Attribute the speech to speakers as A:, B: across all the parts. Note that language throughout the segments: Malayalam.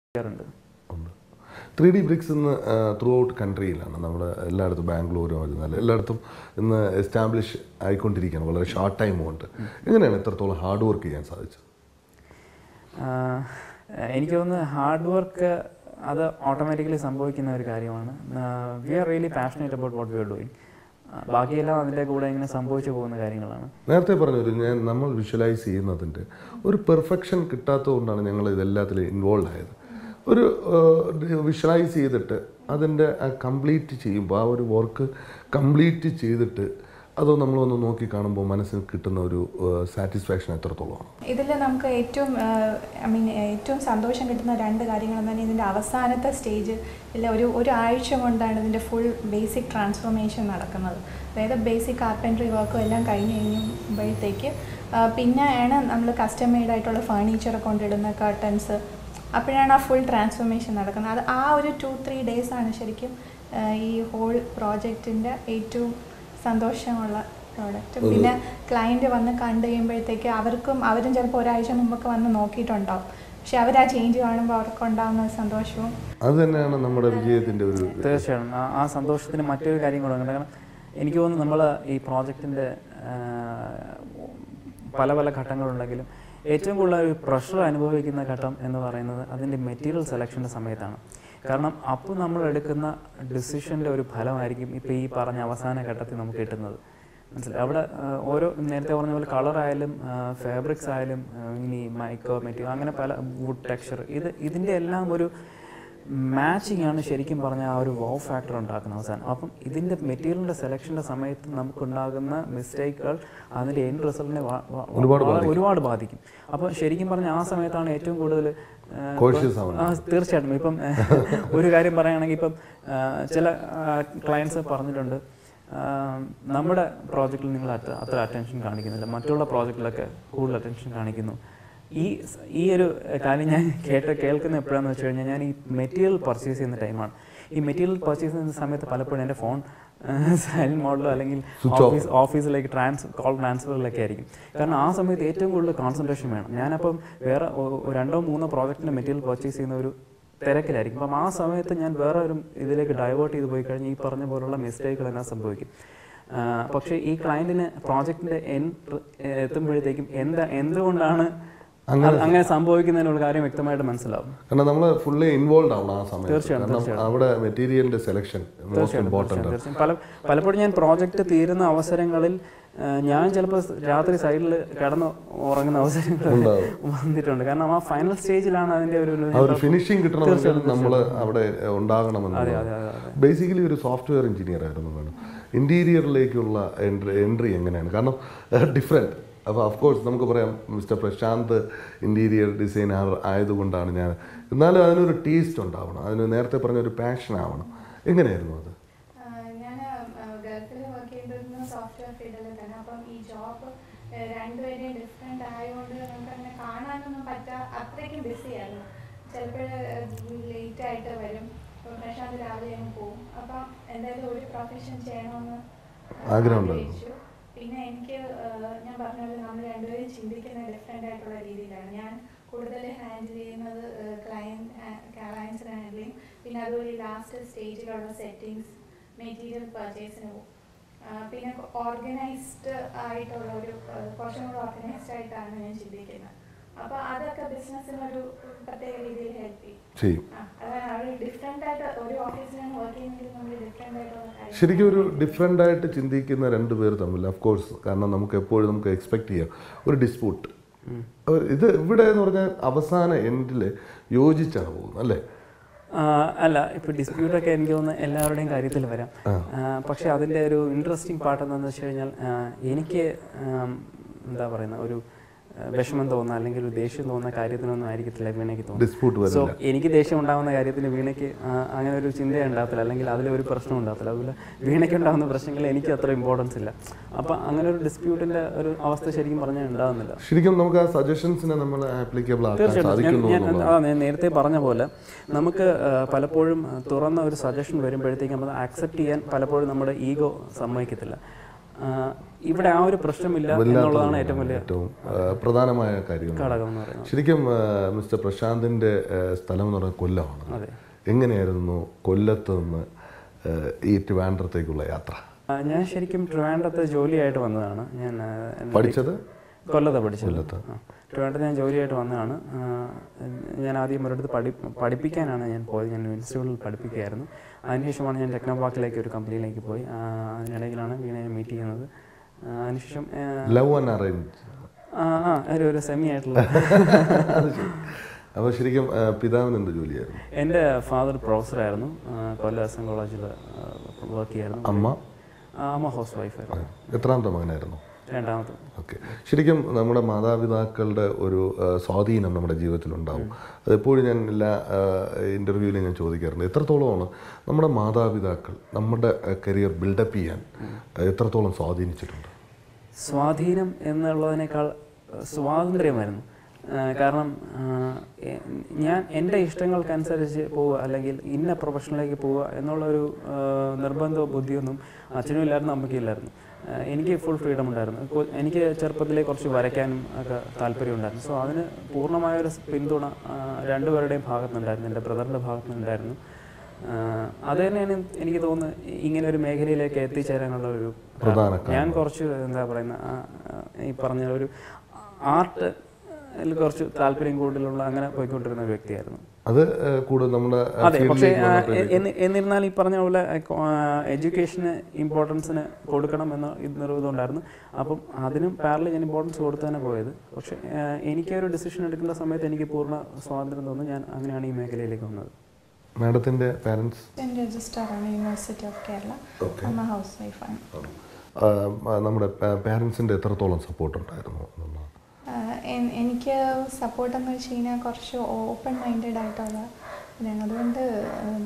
A: ചെയ്യാറുണ്ട്
B: ഉണ്ട് ത്രീ ഡി ബ്രിക്സ് ഇന്ന് ത്രൂ ഔട്ട് കൺട്രിയിലാണ് നമ്മുടെ എല്ലായിടത്തും ബാംഗ്ലൂരും വരുന്നത് എല്ലായിടത്തും ഇന്ന് എസ്റ്റാബ്ലിഷ് ആയിക്കൊണ്ടിരിക്കുകയാണ് വളരെ ഷോർട്ട് ടൈം കൊണ്ട് എങ്ങനെയാണ് ഇത്രത്തോളം ഹാർഡ് വർക്ക് ചെയ്യാൻ സാധിച്ചത്
A: ആഹ് എനിക്ക് തോന്നുന്നു ഹാർഡ് വർക്ക് അത് ഓട്ടോമാറ്റിക്കലി സംഭവിക്കുന്ന ഒരു കാര്യമാണ് we are really passionate about what we are doing ബാക്കിയെല്ലാം അതിൻ്റെ കൂടെ ഇങ്ങനെ സംഭവിച്ചു പോകുന്ന കാര്യങ്ങളാണ്
B: നേരത്തെ പറഞ്ഞൊരു ഞാൻ നമ്മൾ വിഷ്വലൈസ് ചെയ്യുന്നതിൻ്റെ ഒരു പെർഫെക്ഷൻ കിട്ടാത്തതുകൊണ്ടാണ് ഞങ്ങൾ ഇതെല്ലാത്തിലും ഇൻവോൾവ് ആയത് ഒരു വിഷ്വലൈസ് ചെയ്തിട്ട് അതിൻ്റെ കംപ്ലീറ്റ് ചെയ്യുമ്പോൾ ആ ഒരു വർക്ക് കംപ്ലീറ്റ് ചെയ്തിട്ട് അത് നമ്മളൊന്ന് നോക്കി കാണുമ്പോൾ മനസ്സിന് കിട്ടുന്ന ഒരു സാറ്റിസ്ഫാക്ഷൻ എത്രത്തോളമാണ്
C: ഇതിൽ നമുക്ക് ഏറ്റവും ഐ മീൻ ഏറ്റവും സന്തോഷം കിട്ടുന്ന രണ്ട് കാര്യങ്ങൾ തന്നെ ഇതിൻ്റെ അവസാനത്തെ സ്റ്റേജ് ഇല്ല ഒരു ഒരു ആഴ്ച കൊണ്ടാണ് ഇതിൻ്റെ ഫുൾ ബേസിക് ട്രാൻസ്ഫോർമേഷൻ നടക്കുന്നത് അതായത് ബേസിക് കാർപ്പൻട്രി വർക്കും എല്ലാം കഴിഞ്ഞ് കഴിയുമ്പോഴത്തേക്ക് പിന്നെയാണ് നമ്മൾ കസ്റ്റം മെയ്ഡ് ആയിട്ടുള്ള ഫേർണിച്ചർ കൊണ്ടിടുന്ന കർട്ടൻസ് അപ്പോഴാണ് ആ ഫുൾ ട്രാൻസ്ഫോർമേഷൻ നടക്കുന്നത് അത് ആ ഒരു ടു ത്രീ ഡേയ്സ് ആണ് ശരിക്കും ആ, ഈ ഹോൾ പ്രോജക്റ്റിൻ്റെ ഏറ്റവും സന്തോഷമുള്ള പ്രോഡക്റ്റ് പിന്നെ ക്ലയൻറ്റ് വന്ന് കണ്ടു കഴിയുമ്പോഴത്തേക്ക് അവർക്കും അവരും ചിലപ്പോൾ ഒരാഴ്ച മുമ്പൊക്കെ വന്ന് നോക്കിയിട്ടുണ്ടാവും പക്ഷെ അവർ ആ ചേഞ്ച് കാണുമ്പോൾ അവർക്ക് ഉണ്ടാകുന്ന ഒരു സന്തോഷവും
B: അത് തന്നെയാണ് നമ്മുടെ വിജയത്തിൻ്റെ ഒരു
A: തീർച്ചയായും ആ- ആ സന്തോഷത്തിന് മറ്റൊരു കാര്യം കൂടെ ഉണ്ട് കാരണം എനിക്ക് തോന്നുന്നു നമ്മൾ ഈ പ്രോജക്റ്റിൻ്റെ പല പല ഘട്ടങ്ങളുണ്ടെങ്കിലും ഏറ്റവും കൂടുതൽ ഒരു പ്രഷർ അനുഭവിക്കുന്ന ഘട്ടം എന്ന് പറയുന്നത് അതിൻ്റെ മെറ്റീരിയൽ സെലക്ഷൻ്റെ സമയത്താണ് കാരണം അപ്പോൾ നമ്മൾ എടുക്കുന്ന ഡിസിഷൻ്റെ ഒരു ഫലമായിരിക്കും ഇപ്പോൾ ഈ പറഞ്ഞ അവസാന ഘട്ടത്തിൽ നമുക്ക് കിട്ടുന്നത് മനസ്സിലായി അവിടെ ആ, ഓരോ നേരത്തെ പറഞ്ഞ പോലെ കളർ ആയാലും ഫാബ്രിക്സ് ആയാലും ആ, ഇനി മൈക്രോ മെറ്റീരിയൽ അങ്ങനെ പല വുഡ് ടെക്സ്ചർ ഇത് ഇതിൻ്റെ എല്ലാം ഒരു മാച്ചിങ് ആണ് ശരിക്കും പറഞ്ഞ ആ ഒരു വോ ഫാക്ടർ ഉണ്ടാക്കുന്ന അവസാനം അപ്പം ഇതിൻ്റെ മെറ്റീരിയലിൻ്റെ സെലക്ഷൻ്റെ സമയത്ത് നമുക്കുണ്ടാകുന്ന മിസ്റ്റേക്കുകൾ അതിൻ്റെ എൻഡ് റിസൾട്ടിനെ
B: ഒരുപാട്
A: ഒരുപാട് ബാധിക്കും അപ്പോൾ ശരിക്കും പറഞ്ഞ ആ സമയത്താണ് ഏറ്റവും കൂടുതൽ
B: Cautious ആവുന്നത്.
A: ആ തീർച്ചയായിട്ടും ഇപ്പം ഒരു കാര്യം പറയുകയാണെങ്കിൽ ഇപ്പം ആ, ചില ക്ലയൻസ് പറഞ്ഞിട്ടുണ്ട് ആ, നമ്മുടെ പ്രോജക്റ്റിൽ നിങ്ങൾ അത്ര അത്ര അറ്റൻഷൻ കാണിക്കുന്നില്ല മറ്റുള്ള പ്രോജക്റ്റിലൊക്കെ കൂടുതൽ അറ്റൻഷൻ കാണിക്കുന്നു ഈ സ- ഈ ഒരു കാര്യം ഞാൻ കേട്ട് കേൾക്കുന്ന എപ്പോഴാണെന്ന് വെച്ച് കഴിഞ്ഞാൽ ഞാൻ ഈ മെറ്റീരിയൽ പർച്ചേസ് ചെയ്യുന്ന ടൈമാണ് ഈ മെറ്റീരിയൽ പർച്ചേസ് ചെയ്യുന്ന സമയത്ത് പലപ്പോഴും എൻ്റെ ഫോൺ സൈലന്റ് മോഡിലോ അല്ലെങ്കിൽ ഓഫീസ് ഓഫീസിലേക്ക് ട്രാൻസ് കോൾ ട്രാൻസ്ഫറിലൊക്കെ ആയിരിക്കും കാരണം ആ സമയത്ത് ഏറ്റവും കൂടുതൽ കോൺസെൻട്രേഷൻ വേണം ഞാനപ്പം വേറെ ഒ- ഒ- രണ്ടോ മൂന്നോ പ്രോജക്റ്റിൻ്റെ മെറ്റീരിയൽ പർച്ചേസ് ചെയ്യുന്ന ഒരു തിരക്കിലായിരിക്കും അപ്പം ആ സമയത്ത് ഞാൻ വേറെ ഒരു ഇതിലേക്ക് ഡൈവേർട്ട് ചെയ്ത് പോയി കഴിഞ്ഞാൽ ഈ പറഞ്ഞ പോലുള്ള മിസ്റ്റേക്കുകൾ എല്ലാം സംഭവിക്കും ആ, പക്ഷേ ഈ ക്ലയൻറ്റിന് പ്രോജക്റ്റിൻ്റെ എൻഡ് എത്തുമ്പോഴത്തേക്കും എന്താ എന്തുകൊണ്ടാണ് അത് അങ്ങനെ സംഭവിക്കുന്നതിനുള്ള കാര്യം വ്യക്തമായിട്ട് മനസ്സിലാവും
B: കാരണം നമ്മൾ ഫുള്ളി ഇൻവോൾവ് ആവണം ആ സമയത്ത്
A: തീർച്ചയായും,
B: കാരണം അവിടെ മെറ്റീരിയലിന്റെ സെലക്ഷൻ മോസ്റ്റ് ഇമ്പോർട്ടൻ്റ്
A: തീർച്ചയായും പല പലപ്പോഴും ഞാൻ പ്രോജക്റ്റ് തീരുന്ന അവസരങ്ങളിൽ ആ, ഞാൻ ചിലപ്പോൾ രാത്രി സൈഡിൽ കിടന്ന് ഉറങ്ങുന്ന അവസരങ്ങൾ വന്നിട്ടുണ്ട് കാരണം ആ ഫൈനൽ സ്റ്റേജിലാണ് അതിന്റെ ഒരു ഒരു-
B: ആ ഒരു ഫിനിഷിംഗ് കിട്ടണമെങ്കിൽ നമ്മൾ അവിടെ ഉണ്ടാകണമെന്ന്
A: അതെ അതെ അതെ
B: ബേസിക്കലി ഒരു സോഫ്റ്റ്വെയർ എഞ്ചിനീയർ ആയിരുന്നു വേണം ഇൻറ്റീരിയറിലേക്കുള്ള എൻട്രി എൻട്രി എങ്ങനെയാണ് കാരണം ഡിഫറെൻറ്റ് അപ്പോൾ കോഴ്സ് നമുക്ക് പറയാം മിസ്റ്റർ പ്രശാന്ത് ഇൻറ്റീരിയർ ഡിസൈനർ ആയതുകൊണ്ടാണ് ഞാൻ എന്നാലും അതിനൊരു ടേസ്റ്റ് ഉണ്ടാവണം അതിന് നേരത്തെ പറഞ്ഞ ഒരു പാഷൻ ആവണം എങ്ങനെയായിരുന്നു അത്
C: ഞാൻ ഗൾഫിൽ വർക്ക് ചെയ്തിരുന്ന സോഫ്റ്റ്വെയർ ഫീൽഡിൽ തന്നെ അപ്പം ഈ ജോബ് രണ്ടുപേരെയും ഡിഫറെൻ്റ് ആയതുകൊണ്ട് നമുക്ക് അങ്ങനെ കാണാനൊന്നും പറ്റാ അത്രയ്ക്കും ബിസി ആയിരുന്നു ചിലപ്പോൾ ലേറ്റ് ആയിട്ട് വരും ഇപ്പം പ്രശാന്ത് രാവിലെ അങ്ങ് പോകും അപ്പം എന്തായാലും ഒരു പ്രൊഫഷൻ ചെയ്യണമെന്ന്
B: ആഗ്രഹമുണ്ടായിരുന്നു.
C: ആഗ്രഹിച്ചു. പിന്നെ എനിക്ക് ഏഹ്, ഞാൻ പറഞ്ഞ പോലെ നമ്മൾ രണ്ടുപേരും ചിന്തിക്കുന്ന ഡിഫറെൻ്റ് ആയിട്ടുള്ള രീതിയിലാണ് ഞാൻ കൂടുതൽ ഹാൻഡിൽ ചെയ്യുന്നത് ക്ലയൻറ്റ് ക്ലയൻസിനെ ഹാൻഡിൽ ചെയ്യും പിന്നെ അതുപോലെ ലാസ്റ്റ് സ്റ്റേജിലുള്ള സെറ്റിങ്സ് മെറ്റീരിയൽ പർച്ചേസിന് പോകും ആ, പിന്നെ ഓർഗനൈസ്ഡ് ആയിട്ടുള്ള ഒരു ഏഹ്, കുറച്ചും കൂടി ഓർഗനൈസ്ഡ് ആയിട്ടാണ് ഞാൻ ചിന്തിക്കുന്നത് അപ്പോൾ അതൊക്കെ ബിസിനസ്സിനൊരു പ്രത്യേക രീതിയിൽ ഹെൽപ്പ് ചെയ്യും
B: ചെയ്യും
C: ആ, അതാണ് അവർ ഡിഫറെൻ്റ് ആയിട്ട് ഒരു ഓഫീസിലാണ് വർക്ക് ചെയ്യുന്നെങ്കിൽ നമ്മൾ ഡിഫറെൻ്റ് ആയിട്ടുള്ള കാര്യങ്ങൾ
B: ശരിക്കും ഒരു ഡിഫറെൻ്റ് ആയിട്ട് ചിന്തിക്കുന്ന രണ്ട് പേർ തമ്മിൽ ഓഫ് കോഴ്സ് കാരണം നമുക്ക് എപ്പോഴും നമുക്ക് എക്സ്പെക്ട് ചെയ്യാം ഒരു ഡിസ്പ്യൂട്ട് ഇത് ഇവിടെ എന്ന് പറഞ്ഞാൽ അവസാന എൻഡിൽ യോജിച്ചാണ് പോകുന്നത് അല്ലേ
A: ആ, അല്ല ഇപ്പോൾ ഡിസ്പ്യൂട്ടൊക്കെ എനിക്ക് തോന്നുന്നു എല്ലാവരുടെയും കാര്യത്തിൽ വരാം ആ, പക്ഷേ അതിൻ്റെ ഒരു ഇൻട്രസ്റ്റിംഗ് പാർട്ട് എന്താണെന്ന് വെച്ച് കഴിഞ്ഞാൽ ആ, എനിക്ക് ആം, എന്താ പറയുന്ന ഒരു ആ, വിഷമം തോന്നുന്ന അല്ലെങ്കിൽ ഒരു ദേഷ്യം തോന്നുന്ന കാര്യത്തിനൊന്നും ആയിരിക്കത്തില്ല വീണയ്ക്ക് തോന്നുന്നത്
B: ഡിസ്പ്യൂട്ട്
A: സോ
B: വരില്ല
A: എനിക്ക് ദേഷ്യം ഉണ്ടാകുന്ന കാര്യത്തിന് വീണയ്ക്ക് ആ, അങ്ങനെ ഒരു ചിന്ത ഉണ്ടാകത്തില്ല അല്ലെങ്കിൽ അതിലൊരു പ്രശ്നം ഉണ്ടാകത്തില്ല അതുപോലെ വീണയ്ക്ക് ഉണ്ടാകുന്ന പ്രശ്നങ്ങൾ എനിക്ക് അത്ര ഇമ്പോർട്ടൻസ് ഇല്ല അപ്പം അങ്ങനെ ഒരു ഡിസ്പ്യൂട്ടിൻ്റെ ഒരു അവസ്ഥ ശരിക്കും പറഞ്ഞാൽ ഉണ്ടാകുന്നില്ല
B: ശരിക്കും നമുക്ക് ആ സജഷൻസിനെ നമ്മൾ ആപ്ലിക്കബിൾ ആക്കാൻ
A: തീർച്ചയായിട്ടും
B: സാധിക്കുന്നു
A: ഞാൻ- ഞാൻ
B: എന്നുള്ളതാണ്.
A: ആ, ഞാൻ നേരത്തെ പറഞ്ഞ പോലെ നമുക്ക് ആ, പലപ്പോഴും ആ, തുറന്ന ഒരു സജഷൻ വരുമ്പോഴത്തേക്കും നമ്മൾ ആക്സെപ്റ്റ് ചെയ്യാൻ പലപ്പോഴും നമ്മുടെ ഈഗോ സമ്മതിക്കത്തില്ല ആ, ഇവിടെ ആ ഒരു പ്രശ്നമില്ല എന്നുള്ളതാണ് ഏറ്റവും വലിയ
B: ഏറ്റവും ആ, പ്രധാനമായ കാര്യം
A: ഘടകം എന്ന് പറയുന്നത്
B: ശരിക്കും ആ, മിസ്റ്റർ പ്രശാന്തിന്റെ ആ, സ്ഥലം എന്ന് പറയുന്നത് കൊല്ലമാണ്
A: അതെ
B: എങ്ങനെയായിരുന്നു കൊല്ലത്ത് നിന്ന് ആ, ഈ ട്രിവാൻഡ്രത്തേക്കുള്ള യാത്ര
A: ആ, ഞാൻ ശരിക്കും ട്രിവാൻഡ്രത്ത് ജോലിയായിട്ട് വന്നതാണ് ഞാൻ ആ, എൻ്റെ
B: പഠിച്ചത്
A: കൊല്ലത്താണ് പഠിച്ചത് ആ. ട്രിവാൻഡ്രത്ത് ഞാൻ ജോലിയായിട്ട് വന്നതാണ് ആ, ഞാൻ ആദ്യം ഒരിടത്ത് പഠി പഠിപ്പിക്കാനാണ് ഞാൻ പോയത് ഞാൻ ഇൻസ്റ്റിറ്റ്യൂട്ടിൽ പഠിപ്പിക്കുകയായിരുന്നു അതിനുശേഷമാണ് ഞാൻ ടെക്നോ പാർക്കിലേക്ക് ഒരു കമ്പനിയിലേക്ക് പോയി ആ, അതിനിടയിലാണ് വീണയെ മീറ്റ് ചെയ്യുന്നത് ആ, അതിനുശേഷം ആ,
B: ലവ് ആൻഡ് അറേഞ്ച്
A: ആ ആ ഒരു ഒരു സെമി ആയിട്ടുള്ള
B: അത് ശരി അപ്പോൾ ശരിക്കും ആ, പിതാവിന് എന്ത് ജോലിയായിരുന്നു
A: എൻ്റെ ഫാദർ പ്രൊഫസറായിരുന്നു ആ, കൊല്ലം എസ് എൻ കോളേജിൽ വർക്ക് ചെയ്യായിരുന്നു
B: അമ്മ
A: ആ, അമ്മ ഹൗസ് വൈഫായിരുന്നു
B: എത്രാമത്തെ മകനായിരുന്നു
A: രണ്ടാമത്
B: ഓക്കെ ശരിക്കും നമ്മുടെ മാതാപിതാക്കളുടെ ഒരു ആ, സ്വാധീനം നമ്മുടെ ജീവിതത്തിലുണ്ടാവും അതെപ്പോഴും ഞാൻ എല്ലാ ഇൻ്റർവ്യൂവിലും ഞാൻ ചോദിക്കാറുണ്ട് എത്രത്തോളമാണ് നമ്മുടെ മാതാപിതാക്കൾ നമ്മുടെ കരിയർ ബിൽഡപ്പ് ചെയ്യാൻ ആ, എത്രത്തോളം സ്വാധീനിച്ചിട്ടുണ്ട്
A: സ്വാധീനം എന്നുള്ളതിനേക്കാൾ അഹ് സ്വാതന്ത്ര്യമായിരുന്നു ആഹ് കാരണം ആഹ് എ- ഞാൻ എൻ്റെ ഇഷ്ടങ്ങൾക്കനുസരിച്ച് പോവുക അല്ലെങ്കിൽ ഇന്ന പ്രൊഫഷനിലേക്ക് പോവുക എന്നുള്ളൊരു ആഹ് നിർബന്ധമോ ബുദ്ധിയൊന്നും അച്ഛനും ഇല്ലായിരുന്നു അമ്മയ്ക്കും ഇല്ലായിരുന്നു ആഹ് എനിക്ക് ഫുൾ ഫ്രീഡം ഉണ്ടായിരുന്നു കൊ- എനിക്ക് ചെറുപ്പത്തിലേ കുറച്ച് വരയ്ക്കാനും ഒക്കെ താല്പര്യമുണ്ടായിരുന്നു സോ അതിന് പൂർണ്ണമായൊരു പിന്തുണ ആഹ് രണ്ടുപേരുടെയും ഭാഗത്തുനിന്നുണ്ടായിരുന്നു എൻ്റെ ബ്രദറിൻ്റെ ഭാഗത്തുനിന്നുണ്ടായിരുന്നു ആഹ് അത് തന്നെയാണ് എനിക്ക് തോന്നുന്നത് ഇങ്ങനെ ഒരു മേഖലയിലേക്ക് എത്തിച്ചേരാനുള്ള ഒരു
B: പ്രധാന
A: ഞാൻ കുറച്ച് എന്താ പറയുന്ന ആ, ആ, ഈ പറഞ്ഞ ഒരു ആർട്ട് കുറച്ച് താല്പര്യം കൂടുതലുള്ള അങ്ങനെ പോയിക്കൊണ്ടിരുന്ന ഒരു വ്യക്തിയായിരുന്നു
B: അത് ആ, കൂടുതൽ നമ്മുടെ ആ,
A: അതെ പക്ഷേ
B: ഫീൽഡിലേക്ക്
A: ആ,
B: വന്നപ്പോഴേ-
A: എ- എന്നി- എന്നിരുന്നാൽ ഈ പറഞ്ഞ പോലെ എഡ്യൂക്കേഷന് ഇമ്പോർട്ടൻസിന് കൊടുക്കണം എന്ന ഇത് നിർബന്ധമുണ്ടായിരുന്നു അപ്പം അതിനും പാരലി ഞാൻ ഇമ്പോർട്ടൻസ് കൊടുത്തു തന്നെ പോയത് പക്ഷേ ആ, എനിക്കൊരു ഡിസിഷൻ എടുക്കേണ്ട സമയത്ത് എനിക്ക് പൂർണ്ണ സ്വാതന്ത്ര്യം തോന്നുന്നു ഞാൻ അങ്ങനെയാണ് ഈ മേഖലയിലേക്ക് വന്നത്
B: മാഡത്തിൻ്റെ പാരൻസ്
C: ഞാൻ രജിസ്ട്രാറാണ് യൂണിവേഴ്സിറ്റി ഓഫ് കേരള
B: Okay.
C: അമ്മ ഹൗസ് വൈഫാണ്
B: നമ്മുടെ പാരൻസിൻ്റെ എത്രത്തോളം സപ്പോർട്ട് ഉണ്ടായിരുന്നു എന്നുള്ളതാണ്
C: ആഹ് എൻ- എനിക്ക് സപ്പോർട്ട് എന്ന് വെച്ച് കഴിഞ്ഞാൽ കുറച്ച് ഓപ്പൺ മൈൻഡഡ് ആയിട്ടുള്ള ഇതാണ് അതുകൊണ്ട് ഉം,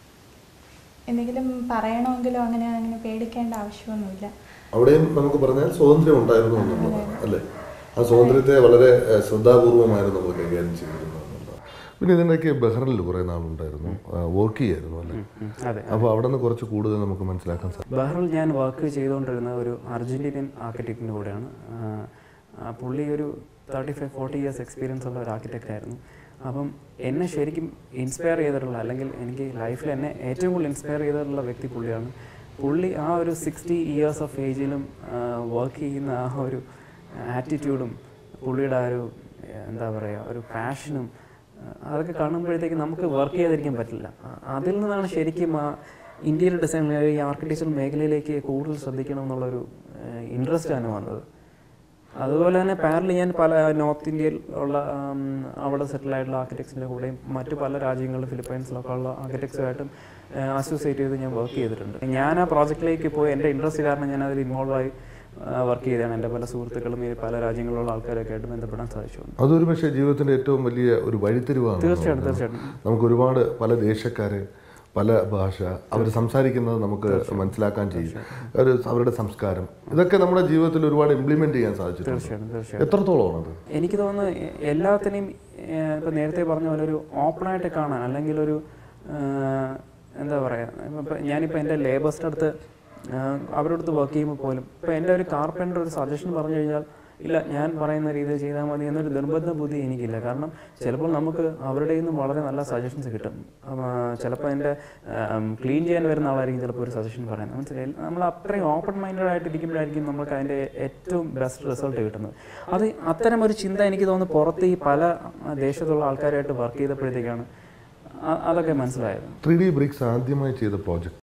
C: എന്തെങ്കിലും പറയണമെങ്കിലോ അങ്ങനെ അങ്ങനെ പേടിക്കേണ്ട ആവശ്യമൊന്നുമില്ല
B: അവിടെയും നമുക്ക് പറഞ്ഞാൽ സ്വാതന്ത്ര്യം ഉണ്ടായിരുന്നു എന്നുള്ളതാണ് അല്ലേ ആ സ്വാതന്ത്ര്യത്തെ വളരെ ഏഹ്, ശ്രദ്ധാപൂർവമായിരുന്നു നമ്മൾ കൈകാര്യം ചെയ്തിരുന്നത് എന്നുള്ളതാണ് പിന്നെ ഇതിൻ്റെയൊക്കെ ബഹ്റിനിൽ കുറേ നാളുണ്ടായിരുന്നു വർക്ക് ചെയ്യായിരുന്നു അല്ലേ
A: ഉം, അതെ
B: അപ്പോൾ അവിടെ നിന്ന് കുറച്ച് കൂടുതൽ നമുക്ക് മനസ്സിലാക്കാൻ സാധിക്കും
A: ബഹ്റിൽ ഞാൻ വർക്ക് ചെയ്തുകൊണ്ടിരുന്ന ഒരു അർജന്റീനിയൻ ആർക്കിടെക്റ്റിൻ്റെ കൂടെയാണ് ആ, ആ പുള്ളി ഒരു thirty five forty years experience ഉള്ള ഒരു ആർക്കിടെക്റ്റ് ആയിരുന്നു അപ്പം എന്നെ ശരിക്കും ഇൻസ്പയർ ചെയ്തിട്ടുള്ള അല്ലെങ്കിൽ എനിക്ക് ലൈഫിൽ എന്നെ ഏറ്റവും കൂടുതൽ ഇൻസ്പയർ ചെയ്തിട്ടുള്ള വ്യക്തി പുള്ളിയാണ് പുള്ളി ആ ഒരു സിക്സ്റ്റി ഇയേഴ്സ് ഓഫ് ഏജിലും വർക്ക് ചെയ്യുന്ന ആ ഒരു ആറ്റിറ്റ്യൂഡും പുള്ളിയുടെ ആ ഒരു എന്താ പറയുക ഒരു പാഷനും അതൊക്കെ കാണുമ്പോഴത്തേക്ക് നമുക്ക് വർക്ക് ചെയ്യാതിരിക്കാൻ പറ്റില്ല ആ, അതിൽ നിന്നാണ് ശരിക്കും ആ ഇന്ത്യയിൽ ഡിസൈൻ ഈ ആർക്കിടെക്ചർ മേഖലയിലേക്ക് കൂടുതൽ ശ്രദ്ധിക്കണം എന്നുള്ളൊരു ഇൻട്രസ്റ്റ് ആണ് വന്നത് അതുപോലെ തന്നെ പാരലി ഞാൻ പല നോർത്ത് ഇന്ത്യയിൽ ഉള്ള ആം, അവിടെ സെറ്റിൽ ആയിട്ടുള്ള ആർക്കിടെക്ട്സിൻ്റെ കൂടെയും മറ്റു പല രാജ്യങ്ങളിലും ഫിലിപ്പൈൻസിലൊക്കെ ഉള്ള ആർക്കിടെക്ട്സുമായിട്ടും അസോസിയേറ്റ് ചെയ്ത് ഞാൻ വർക്ക് ചെയ്തിട്ടുണ്ട് ഞാൻ ആ പ്രോജക്റ്റിലേക്ക് പോയി എൻ്റെ ഇൻട്രസ്റ്റ് കാരണം ഞാൻ അതിൽ ഇൻവോൾവ് ആയി വർക്ക് ചെയ്തതാണ് എൻ്റെ പല സുഹൃത്തുക്കളും ഈ പല രാജ്യങ്ങളിലുള്ള ആൾക്കാരൊക്കെ ആയിട്ട് ബന്ധപ്പെടാൻ സാധിച്ചു
B: അതൊരു പക്ഷേ ജീവിതത്തിൻ്റെ ഏറ്റവും വലിയ ഒരു വഴിത്തിരിവാണ്
A: തീർച്ചയായിട്ടും തീർച്ചയായിട്ടും
B: നമുക്ക് ഒരുപാട് പല ദേശക്കാര് പല ഭാഷ അവർ സംസാരിക്കുന്നത് നമുക്ക് മനസ്സിലാക്കാൻ ചെയ്യും ഒരു അവരുടെ സംസ്കാരം ഇതൊക്കെ നമ്മുടെ ജീവിതത്തിൽ ഒരുപാട് ഇംപ്ലിമെന്റ് ചെയ്യാൻ സാധിച്ചിട്ടുണ്ട്
A: തീർച്ചയായിട്ടും തീർച്ചയായിട്ടും
B: എത്രത്തോളമാണത്
A: എനിക്ക് തോന്നുന്നു എ- എല്ലാത്തിനെയും ഏഹ്, ഇപ്പം നേരത്തെ പറഞ്ഞ പോലെ ഒരു ഓപ്പണായിട്ട് കാണാൻ അല്ലെങ്കിൽ ഒരു ഏഹ്, എന്താ പറയുക ഇപ്പം ഞാനിപ്പോൾ എൻ്റെ ലേബേഴ്സിൻ്റെ അടുത്ത് ഏഹ്, അവരുടെ അടുത്ത് വർക്ക് ചെയ്യുമ്പോൾ പോലും ഇപ്പോൾ എൻ്റെ ഒരു കാർപ്പൻ്റർ ഒരു സജഷൻ പറഞ്ഞു കഴിഞ്ഞാൽ ഇല്ല ഞാൻ പറയുന്ന രീതിയിൽ ചെയ്താൽ മതി എന്നൊരു നിർബന്ധ ബുദ്ധി എനിക്കില്ല കാരണം ചിലപ്പോൾ നമുക്ക് അവരുടെ നിന്നും വളരെ നല്ല സജഷൻസ് കിട്ടും അപ്പം, ആ, ചിലപ്പോൾ എൻ്റെ ക്ലീൻ ചെയ്യാൻ വരുന്ന ആളായിരിക്കും ചിലപ്പോൾ ഒരു സജഷൻ പറയുന്നത് മനസ്സിലായി നമ്മൾ അത്രയും ഓപ്പൺ മൈൻഡഡ് ആയിട്ട് ഇരിക്കുമ്പോഴായിരിക്കും നമുക്ക് അതിൻ്റെ ഏറ്റവും ബെസ്റ്റ് റിസൾട്ട് കിട്ടുന്നത് അത് അത്തരം ഒരു ചിന്ത എനിക്ക് തോന്നുന്നു പുറത്ത് ഈ പല ആ, ദേശത്തുള്ള ആൾക്കാരായിട്ട് വർക്ക് ചെയ്തപ്പോഴത്തേക്കാണ് അ- അതൊക്കെ മനസ്സിലായത്
B: ത്രീ ഡി ബ്രിക്സ് ആദ്യമായി ചെയ്ത പ്രോജക്റ്റ്